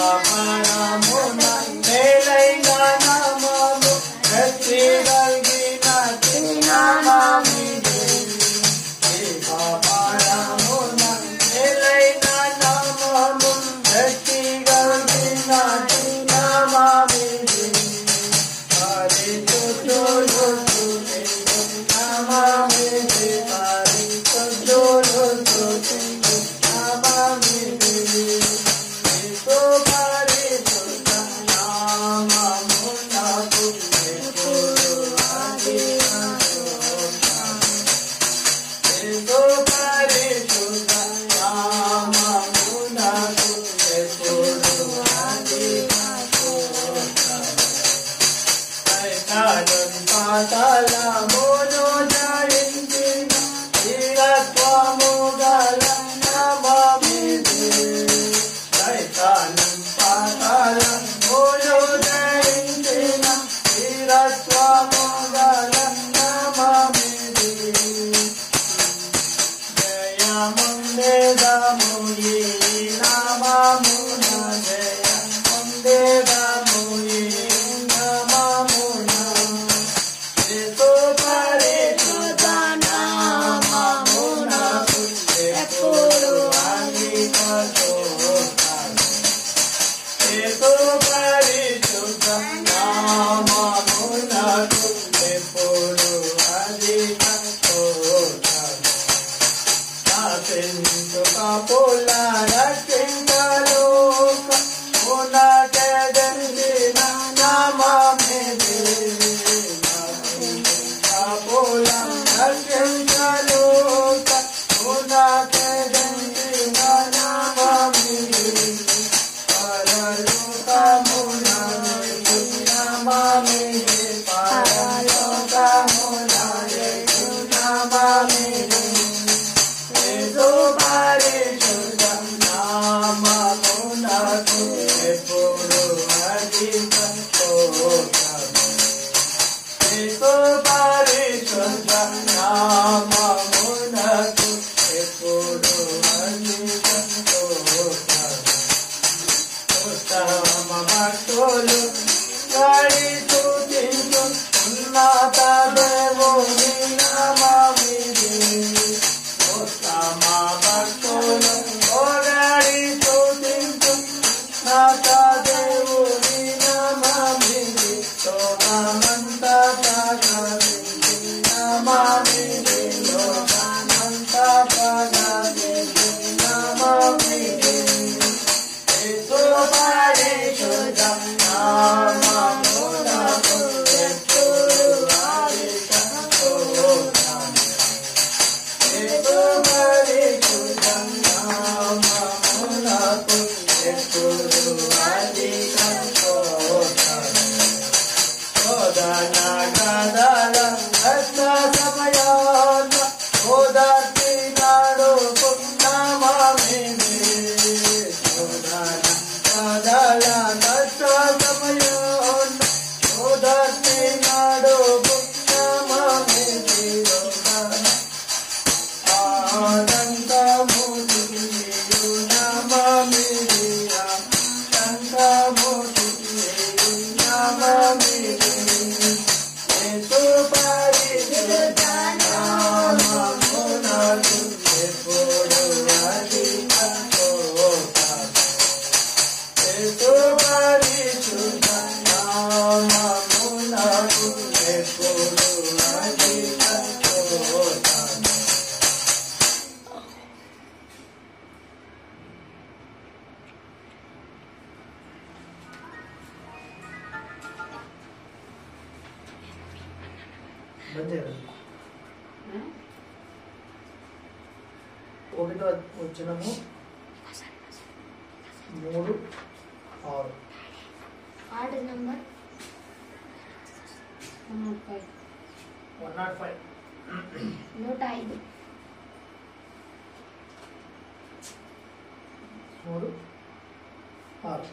పరమున మేలైన నామము శక్తి కలిగిన నామమిదే దేవ పరమున మేలైన నామము శక్తి కలిగిన నామమిదే ఒకటో వచ్చినము మూడు ఆరు order number one nought five నూట ఐదు మూడు ఆరు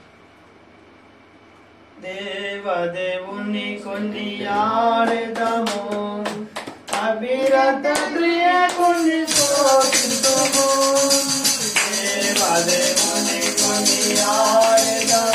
దేవదేవుని కొన్ని ఆడదము అభిరత ప్రియ కొన్ని స్తోత్రితుము దేవదేవుని కొన్ని ఆడదము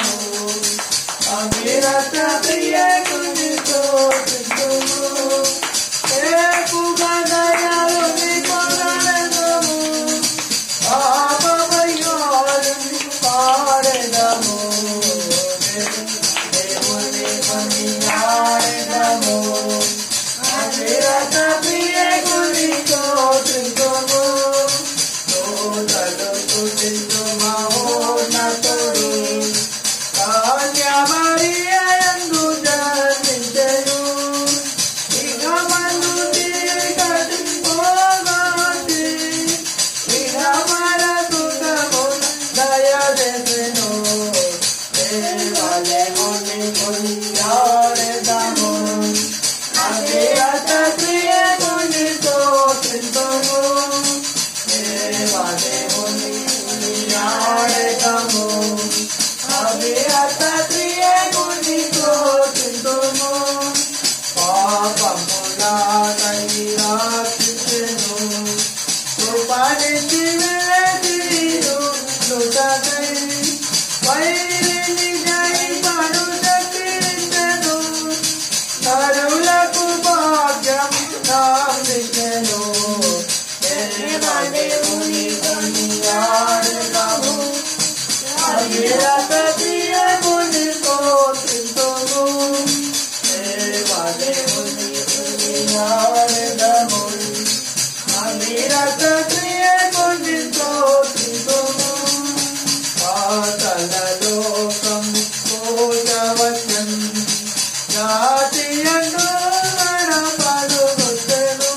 దేవదేవుని కొనియాడెదము అవిరత క్రియముని స్తోత్రింతుము దేవదేవుని కొనియాడెదము అవిరత క్రియముని స్తోత్రింతుము పాపముల నైరాక్షించెను కృపనిధి వెలదియు నుదగై వైరిని జయింపడు శక్తించెను నరులకు భాగ్యం నామించెను దేవదేవుని కొనియాడెదము అవిరత క్రియముని స్తోత్రింతుము దేవదేవుని కొనియాడెదము అవిరత క్రియముని స్తోత్రింతుము పాతలలోకం పూజవచన్ జాతియందు నడపడుగుచెను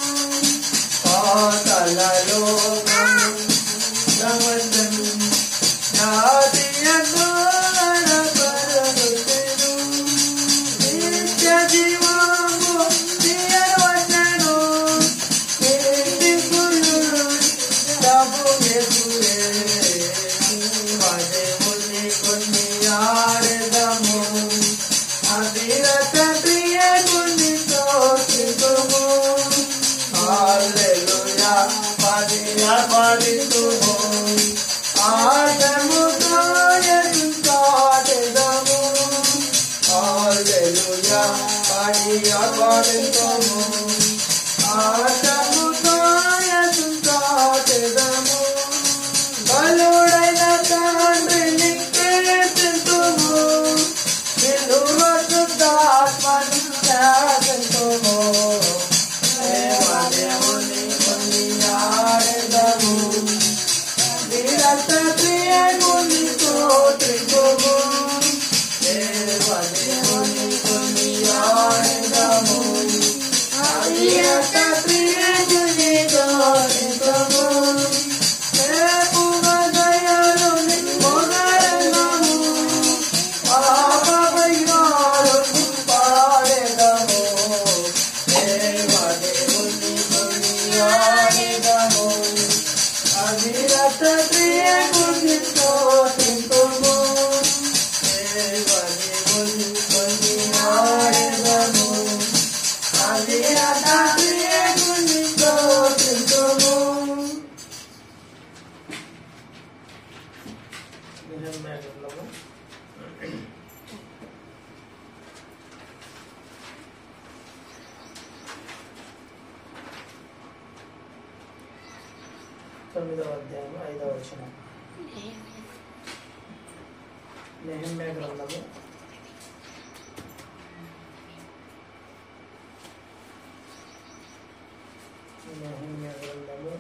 పాతలలోకం పూజవచన్ జాతియందు నడపడుగుచెను నిత్య జీవము తీయవచ్చెను ఇంటి గురుడు డబ్బు ఎదురే దేవుని కొనియాడెదము అవిరత క్రియముని స్తోత్రితుము హల్లెలూయా పదియా పదితుము ఆదముతో ఎదుటాడెదము హల్లెలూయా పదియా పదితుము ఆదముతో ఎదుటాడెదము బలుడైన తండ్రిని కీర్తింతుము విలువ శుద్ధాత్మను త్యాగింతుము దేవదేవుని కొనియాడెదము విరత క్రియముని స్తోత్రింతుము దేవదేవుని కొనియాడెదము అవిరత క్రియముని స్తోత్రింతుము Thank you. నిహమ్యాగంధము తొమ్మిదవ అధ్యాయం ఐదవ వచనం నెహమ్యా గ్రంథము నెహమ్యా గ్రంథము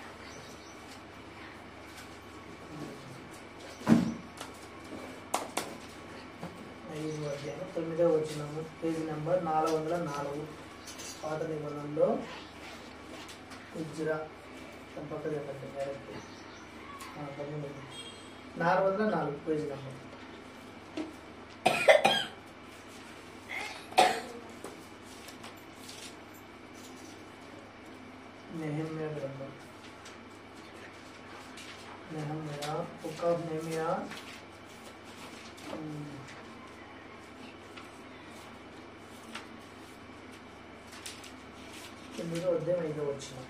ఐదు అధ్యాయం తొమ్మిదవ వచనము పేజీ నెంబర్ నాలుగు వందల నాలుగు పాత నిబంధనలో ఇజ్రా పక్క చెప్పండి డైరెక్ట్ ఆ, తొమ్మిది నాలుగు వందల నాలుగు పేజీ నెంబర్ నెహమ్యా గ్రంథం నెహమ్యా బుక్ ఆఫ్ నెహమ్యా ఉమ్, తొమ్మిదో అధ్యాయం ఐదో వచ్చిన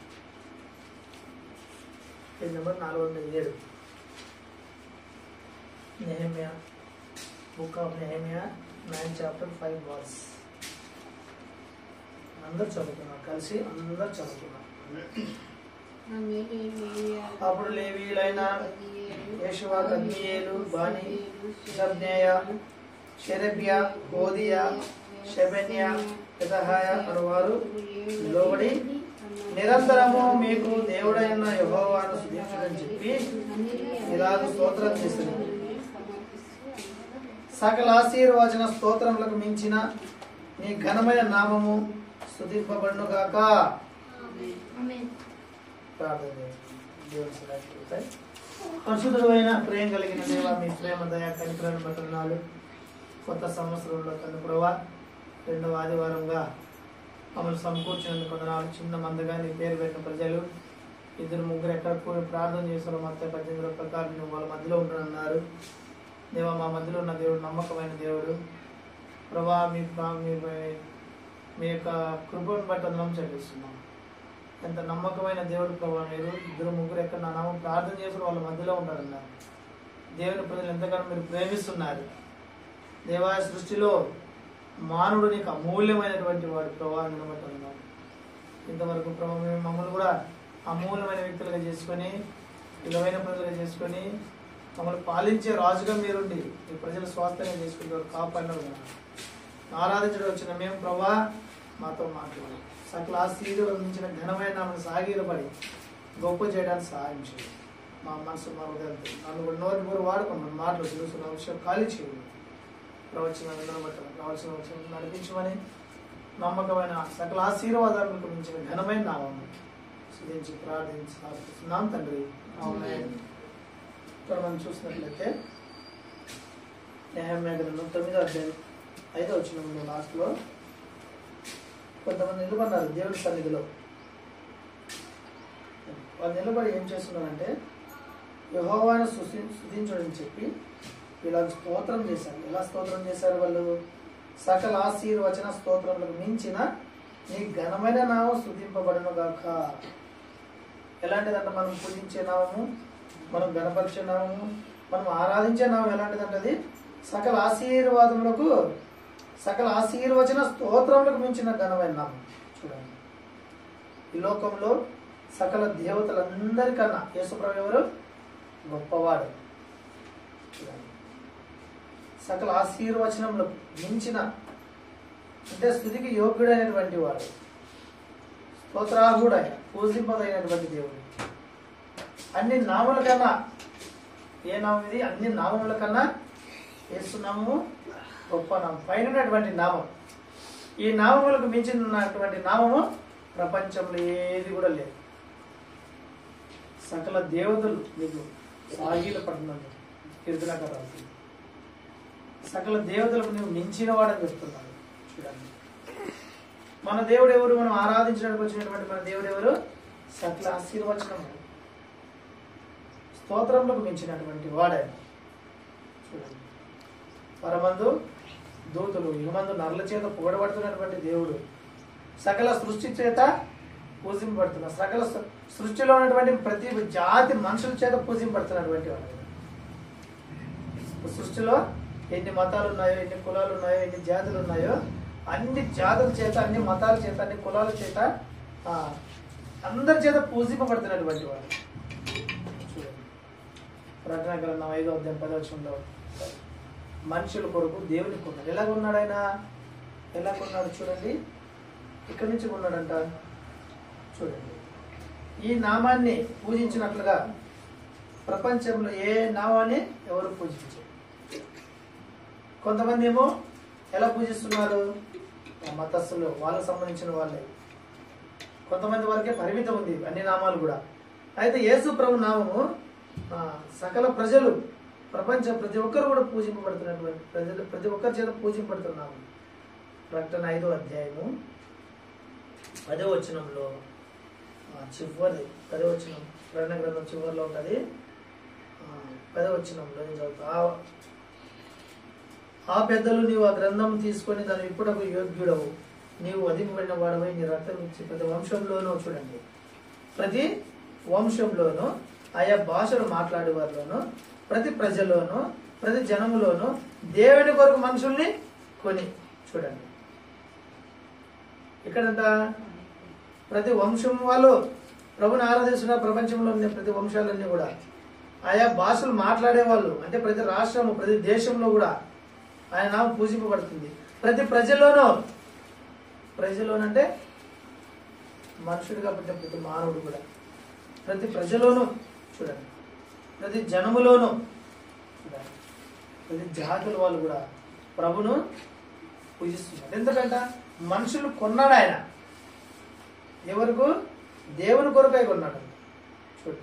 పేజ్ నెంబర్ నాలుగు వందల ఏడు నెహమ్యా బుక్ ఆఫ్ నెహమ్యా నైన్ చాప్టర్ ఫైవ్ వర్స్ అందరు చదువుకున్నాం కలిసి అందరు చదువుకున్నాం అప్పుడు లేవీలైన యేషువ కద్మియేలు బాని షబ్నేయ షెరెబ్య హోదియ షెబెన్య పెదహాయ అనువారు లోబడి నిరంతరము మీకు దేవుడైన యెహోవాను స్తుతించుడని చెప్పి ఇలాగ స్తోత్రం చేస్తున్నారు సకల ఆశీర్వచన స్తోత్రములకు మించిన నీ ఘనమైన నామము స్తుతింపబడును గాక ప్రార్థన చేయండి. దేవుని సహాయం పరిశుద్ధుడు అయిన ప్రేమ కలిగిన దేవ మీ ప్రేమ దయా కనికరాన్ని బట్టి వందనాలు. కొత్త సంవత్సరంలో తండ్రి ప్రభా రెండవ ఆదివారంగా మమ్మల్ని సమకూర్చినందుకు కొందనాలు చిన్న మందగా నీ పేరు పెట్టిన ప్రజలు ఇద్దరు ముగ్గురు ఎక్కడ కూడి ప్రార్థన చేశారో మొత్తం పద్దెనిమిది ప్రకారం నువ్వు వాళ్ళ మధ్యలో ఉంటున్నారు దేవా మా మధ్యలో ఉన్న దేవుడు నమ్మకమైన దేవుడు ప్రభా మీ ప్రా- మీ మీ యొక్క కృపను బట్టి అందరం చెల్లిస్తున్నాం ఎంత నమ్మకమైన దేవుడు ప్రభా మీరు ఇద్దరు ముగ్గురు ఎక్కడ నా నామం ప్రార్థన చేసిన వాళ్ళ మధ్యలో ఉంటారన్నారు దేవుని ప్రజలు ఎంతగానో మీరు ప్రేమిస్తున్నారు దేవా సృష్టిలో మానవుడు నీకు అమూల్యమైనటువంటి వాడు ప్రభా నిలబడుతున్నాం ఇంతవరకు ప్రభా మేము మమ్మల్ని కూడా అమూల్యమైన వ్యక్తులుగా చేసుకొని విలువైన ప్రజలుగా చేసుకొని మమ్మల్ని పాలించే రాజుగా మీరుండి ఈ ప్రజల స్వాస్థ్యంగా చేసుకుంటారు కాపాడిన ఆరాధించడం వచ్చిన మేము ప్రభా మాతో మాట్లాడాలి సకల ఆశీర్వదించిన ఘనమైన నామని సాగిలపడి గొప్ప చేయడానికి సహాయం చేయండి మా మనసు మా హృదయంతో నన్ను కూడా నోరు నోరు వాడుకోండి మన మాటలు తెలుసుకున్న విషయం ఖాళీ చేయండి ప్రవచన విందన బట్టి రావాల్సిన విషయం నడిపించమని నమ్మకమైన సకల ఆశీర్వాదాలకు మించిన ఘనమైన నామం సుధించి ప్రార్థించి ప్రార్థిస్తున్నాం తండ్రి ఆమేన్. ఇక్కడ మనం చూసినట్లయితే న్యాయమ్య గ్రంథం తొమ్మిదో అధ్యాయం ఐదో వచ్చిన లాస్ట్లో కొంతమంది నిలబడినారు దేవుడి సన్నిధిలో వాళ్ళు నిలబడి ఏం చేస్తున్నారంటే యహోవాను సుధి సుధించడని చెప్పి ఇలా స్తోత్రం చేశారు ఎలా స్తోత్రం చేశారు వాళ్ళు సకల ఆశీర్వచన స్తోత్రములకు మించిన నీ ఘనమైన నామం స్థుతింపబడను గాక ఎలాంటిదంటే మనం పూజించే నామము మనం గణపరిచే నామము మనం ఆరాధించే నామం ఎలాంటిదంటే అది సకల ఆశీర్వాదములకు సకల ఆశీర్వచన స్తోత్రములకు మించిన ఘనమైన నామం చూడండి ఈ లోకంలో సకల దేవతలందరికన్నా యేసుప్రభు ఎవరు గొప్పవాడు చూడండి సకల ఆశీర్వచనములకు మించిన అంటే స్థుతికి యోగ్యుడైనటువంటి వాడు స్తోత్రార్హుడైన పూజింపదైనటువంటి దేవుడు అన్ని నామముల కన్నా ఏ నామం ఇది అన్ని నామముల కన్నా యేసునామము గొప్ప నామం పైన ఉన్నటువంటి నామం ఈ నామములకు మించినటువంటి నామము ప్రపంచంలో ఏది కూడా లేదు సకల దేవతలు మీకు సాగిల పడుతున్నాను కీర్తనక రాసి సకల దేవతలకు నువ్వు మించిన వాడని చెప్తున్నాడు చూడండి మన దేవుడు ఎవరు మనం ఆరాధించడానికి వచ్చినటువంటి మన దేవుడు ఎవరు సకల ఆశీర్వచనం స్తోత్రములకు మించినటువంటి వాడాయన చూడండి పరమందు దూతులు ఇహమందు నరుల చేత పొగడబడుతున్నటువంటి దేవుడు సకల సృష్టి చేత పూజింపబడుతున్న సకల సృ- సృష్టిలో ఉన్నటువంటి ప్రతి జాతి మనుషుల చేత పూజింపబడుతున్నటువంటి వాడు సృష్టిలో ఎన్ని మతాలు ఉన్నాయో ఎన్ని కులాలు ఉన్నాయో ఎన్ని జాతులు ఉన్నాయో అన్ని జాతుల చేత అన్ని మతాల చేత అన్ని కులాల చేత ఆ, అందరి చేత పూజింపబడుతున్నటువంటి వాడు చూడండి ప్రకటన గ్రంథం ఐదో అధ్యాయం పదవచనంలో మనుషుల కొరకు దేవుని కొన్నాడు ఎలా కొన్నాడు ఆయన ఎలా కొన్నాడు చూడండి ఇక్కడి నుంచి కొన్నాడంట చూడండి ఈ నామాన్ని పూజించినట్లుగా ప్రపంచంలో ఏ నామాన్ని ఎవరు పూజించరు కొంతమంది ఏమో ఎలా పూజిస్తున్నారు ఆ మతస్థులు వాళ్ళకు సంబంధించిన వాళ్ళే కొంతమంది వరకే పరిమితం ఉంది అన్ని నామాలు కూడా అయితే యేసు ప్రభు నామము ఆ, సకల ప్రజలు ప్రపంచ ప్రతి ఒక్కరు కూడా పూజింపబడుతున్నటువంటి ప్రజలు ప్రతి ఒక్కరి చేత పూజింపబడుతున్నాము ప్రకటన ఐదో అధ్యాయము పదో వచనంలో ఆ, చివరి పదో వచనం ప్రకటన గ్రంథం చివరిలో ఉంటుంది ఆ, పదో వచనంలో ఏం చదువుతా ఆ- ఆ పెద్దలు నీవు ఆ గ్రంథం తీసుకొని దాని ఇప్పుడకు యోగ్యుడవు నీవు వధింపబడిన వాడవై నీ రక్తం ఇచ్చి ప్రతి వంశంలోనూ చూడండి ప్రతి వంశంలోనూ ఆయా భాషలు మాట్లాడే వారిలోను ప్రతి ప్రజలోను ప్రతి జనములోను దేవుని కొరకు మనుషుల్ని కొని చూడండి ఇక్కడంట ప్రతి వంశం వాళ్ళు ప్రభుని ఆరాధిస్తున్న ప్రపంచంలో ఉన్న ప్రతి వంశాలన్నీ కూడా ఆయా భాషలు మాట్లాడే వాళ్ళు అంటే ప్రతి రాష్ట్రము ప్రతి దేశంలో కూడా ఆయన నామం పూజింపబడుతుంది ప్రతి ప్రజల్లోనూ ప్రజలోనంటే మనుషుడు కాబట్టి ప్రతి మానవుడు కూడా ప్రతి ప్రజలోనూ చూడండి ప్రతి జనములోనూ చూడండి ప్రతి జాతుల వాళ్ళు కూడా ప్రభును పూజిస్తున్నారు ఎందుకంట మనుషులు కొన్నాడు ఆయన ఎవరికి దేవుని కొరకై కొన్నాడు చూడండి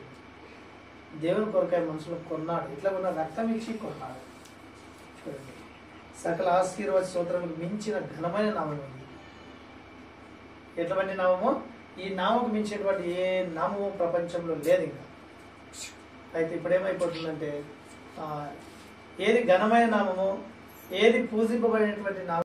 దేవుని కొరకై మనుషులు కొన్నాడు ఇట్లా కొన్న రక్తం ఇచ్చి కొన్నాడు చూడండి సకల ఆశీర్వాద స్తోత్రములకు మించిన ఘనమైన నామం ఉంది ఎటువంటి నామము ఈ నామకు మించినటువంటి ఏ నామము ప్రపంచంలో లేదు ఇంకా అయితే ఇప్పుడు ఏమైపోతుందంటే ఆ, ఏది ఘనమైన నామము ఏది పూజింపబడినటువంటి నామం